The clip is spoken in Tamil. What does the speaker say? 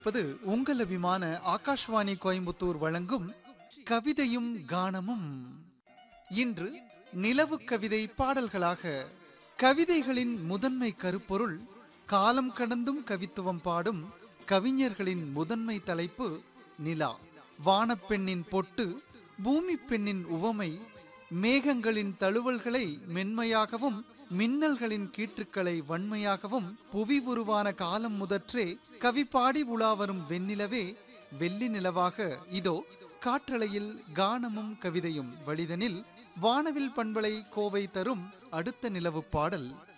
இருப்பது உங்கள் அபிமான ஆகாஷ்வாணி கோயம்புத்தூர் வழங்கும் கவிதையும் கானமும் இன்று நிலவு கவிதை பாடல்களாக கவிதைகளின் முதன்மை கருப்பொருள் காலம் கடந்தும் கவித்துவம் பாடும் கவிஞர்களின் முதன்மை தலைப்பு நிலா வானப்பெண்ணின் பொட்டு பூமி பெண்ணின் உவமை மேகங்களின் தழுவல்களை மென்மையாகவும் மின்னல்களின் கீற்றுக்களை வன்மையாகவும் புவி உருவான காலம் முதற்றே கவி பாடி உலா வரும் வெண்ணிலவே வெள்ளி நிலவாக இதோ காற்றலையில் கானமும் கவிதையும் வழிதனில் வானவில் பண்பலை கோவை தரும் அடுத்த நிலவு பாடல்